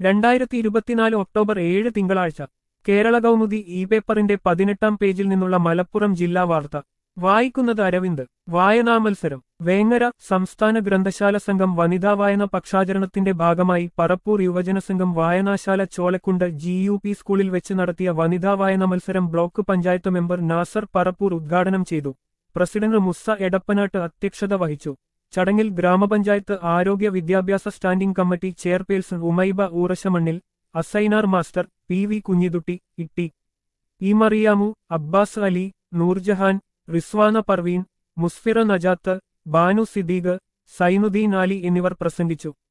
രണ്ടായിരത്തി ഇരുപത്തിനാല് ഒക്ടോബർ ഏഴ് തിങ്കളാഴ്ച കേരള കൗമുദി ഇ പേപ്പറിന്റെ പതിനെട്ടാം പേജിൽ നിന്നുള്ള മലപ്പുറം ജില്ലാ വാർത്ത വായിക്കുന്നത് അരവിന്ദ് വായനാ മത്സരം വേങ്ങര സംസ്ഥാന ഗ്രന്ഥശാല സംഘം വനിതാ വായന പക്ഷാചരണത്തിന്റെ ഭാഗമായി പറപ്പൂർ യുവജന സംഘം വായനാശാല ചോലക്കുണ്ട് ജി യു പി സ്കൂളിൽ വെച്ച് നടത്തിയ വനിതാ വായന മത്സരം ബ്ലോക്ക് പഞ്ചായത്ത് മെമ്പർ നാസർ പറപ്പൂർ ഉദ്ഘാടനം ചെയ്തു പ്രസിഡന്റ് മുസ്സ എടപ്പനാട്ട് അധ്യക്ഷത വഹിച്ചു ചടങ്ങിൽ ഗ്രാമപഞ്ചായത്ത് ആരോഗ്യ വിദ്യാഭ്യാസ standing committee chairperson Umaiba Oorashamannil Asainar master P V Kunjithutti ഇട്ടി ഇ മറിയാമു അബ്ബാസ് അലി നൂർജഹാൻ റിസ്വാന പർവീൻ മുസ്ഫിറ നജാത്ത് ബാനു സിദ്ദീഖ് സൈനുദ്ദീൻ അലി എന്നിവർ പ്രസംഗിച്ചു